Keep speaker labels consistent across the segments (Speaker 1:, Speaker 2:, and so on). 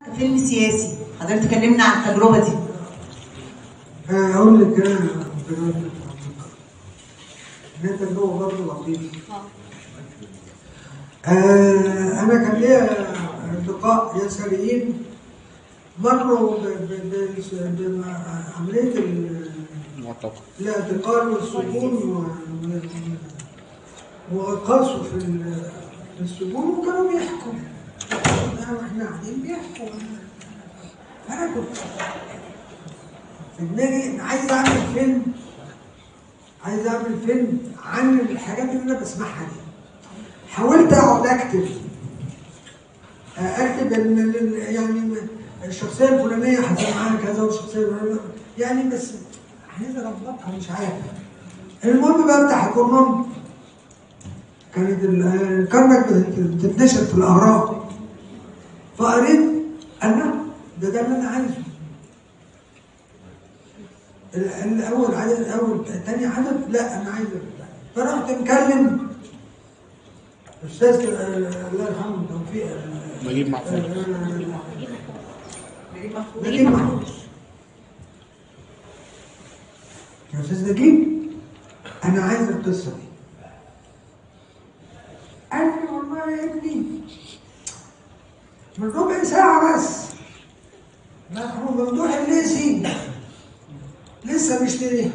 Speaker 1: فيلم سياسي حضرتك تكلمنا عن التجربه دي
Speaker 2: هقول لك انا تجربة هي تجربة برضه لطيفة. آه أنا كان ليا أصدقاء يساريين مروا ب- ب- ب- بعملية ال-
Speaker 3: معتقد
Speaker 2: الاعتقال والسجون و- و- وقاسوا في ال- في السجون وكانوا بيحكوا واحنا قاعدين بيحكوا انا كنت في دماغي عايز اعمل فيلم عايز اعمل فيلم عن الحاجات اللي انا بسمعها دي حاولت اقعد اكتب اكتب ان ال- يعني الشخصيه الفلانيه حصل معاها كذا والشخصيه الفلانيه يعني بس عايز اربطها مش عارف المهم بفتح الكورنر كانت ال- الكرنك بت- بتتنشر في الاهرام فقريت انا ده ده اللي انا عايزه ال- الاول عدد الاول تاني عدد لا انا عايز ال- فرحت مكلم استاذ آه، الله يرحمه توفيق آه،
Speaker 3: نجيب محفوظ
Speaker 2: نجيب محفوظ يا استاذ نجيب انا عايز القصه دي قال لي والله يا ابني من ربع ساعه بس مرحوم ممدوح الليسي لسه مشتريها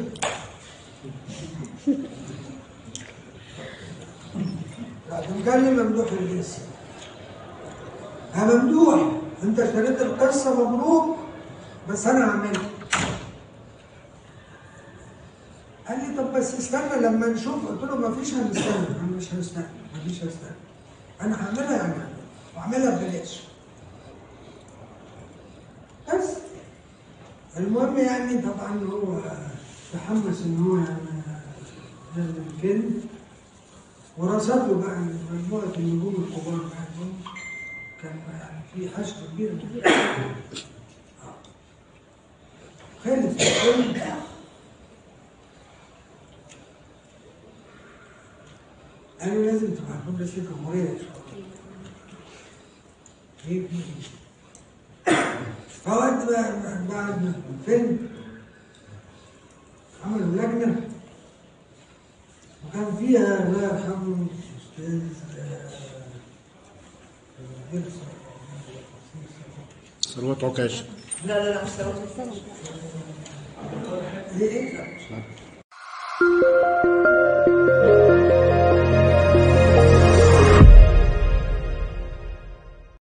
Speaker 2: رحت مكلم ممدوح الليسي يا ممدوح انت اشتريت القصه مبروك بس انا هعملها قال لي طب بس استنى لما نشوف قلت له ما فيش هنستنى انا مش هستنى ما فيش هستنى انا هعملها يعني هعملها. واعملها ببلاش بس المهم يعني طبعا هو تحمس ان هو يعني يعمل الفيلم ورصد له بقى مجموعه النجوم الكبار بقى دول. كان يعني في حشد كبير من خلص الفيلم قالوا لازم تبقى حكم رئيس الجمهورية إن شاء الله. ليه كده؟ فوقت بقى بعد الفيلم عملوا لجنة وكان فيها الله يرحمه أستاذ آه، وزير الصحة.
Speaker 3: ثروت عكاش
Speaker 1: لا لا لا مش ثروت
Speaker 2: ايه ايه